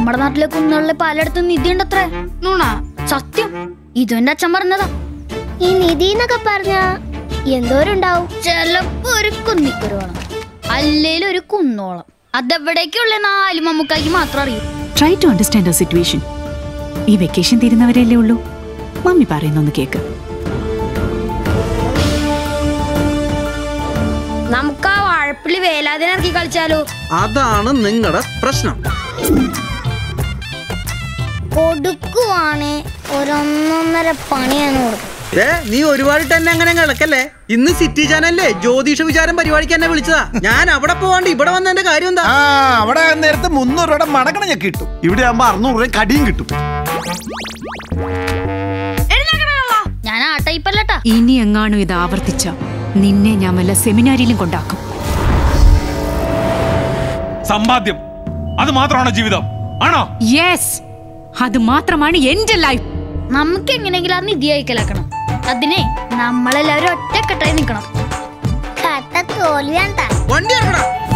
നമ്മുടെ നാട്ടിലെ കുന്നുകളിലെ പലയിടത്തും നിധി ഉണ്ടത്രേ നൂണ സത്യം ഇതും എന്റെ അച്ഛൻ പറഞ്ഞതാ ഈ നിധി എന്നൊക്കെ പറഞ്ഞ എന്തോരുണ്ടാവും ചെലപ്പോ ഒരു കുന്നിക്കുരുവോളം അല്ലേലും ഒരു കുന്നോളം അതെവിടേക്കുള്ള നാല് മമ്മൂക്കാക്ക് മാത്രം അറിയൂ try to understand our situation ഈ വെക്കേഷൻ തീരുന്നവരല്ലേ ഉള്ളൂ മമ്മി പറയുന്നൊന്ന് കേക്ക് നമുക്ക് ആ വാഴപ്പിള്ളി വേലാതിനെ ഇറക്കി കളിച്ചാലോ അതാണ് നിങ്ങളുടെ പ്രശ്നം കൊടുക്കുവാണേ ഒരൊന്നൊന്നര പണിയാണ് കൊടുക്കും ഏ നീ ഒരുപാട് തന്നെ അങ്ങനെ കിടക്കല്ലേ ഇന്ന് സിറ്റി ചാനലിലെ ജ്യോതിഷ വിചാരം പരിപാടിക്ക് എന്നെ വിളിച്ചതാ ഞാൻ അവിടെ പോവാണ്ട് ഇവിടെ വന്നതിന്റെ കാര്യം എന്താ ആ അവിടെ നേരത്തെ മുന്നൂറ് രൂപയുടെ മടക്കണ ഞാൻ കിട്ടും ഇവിടെ ആകുമ്പോ അറുന്നൂറ് രൂപ കടിയും കിട്ടും ഞാൻ ആ ടൈപ്പല്ലട്ടാ ഇനി എങ്ങാനും ഇത് ആവർത്തിച്ച നിന്നെ ഞാൻ വല്ല സെമിനാരിയിലും കൊണ്ടാക്കും സമ്പാദ്യം അത് മാത്രമാണോ ജീവിതം ആണോ യെസ് അത് മാത്രമാണ് എന്റെ ലൈഫ് നമുക്ക് എങ്ങനെയെങ്കിലും ആ നിധി അയക്കലാക്കണം അതിനെ നമ്മളെല്ലാവരും ഒറ്റക്കെട്ടായി നിൽക്കണം കട്ട തോൽവിയാണ്ടാ വണ്ടി ഇറങ്ങടാ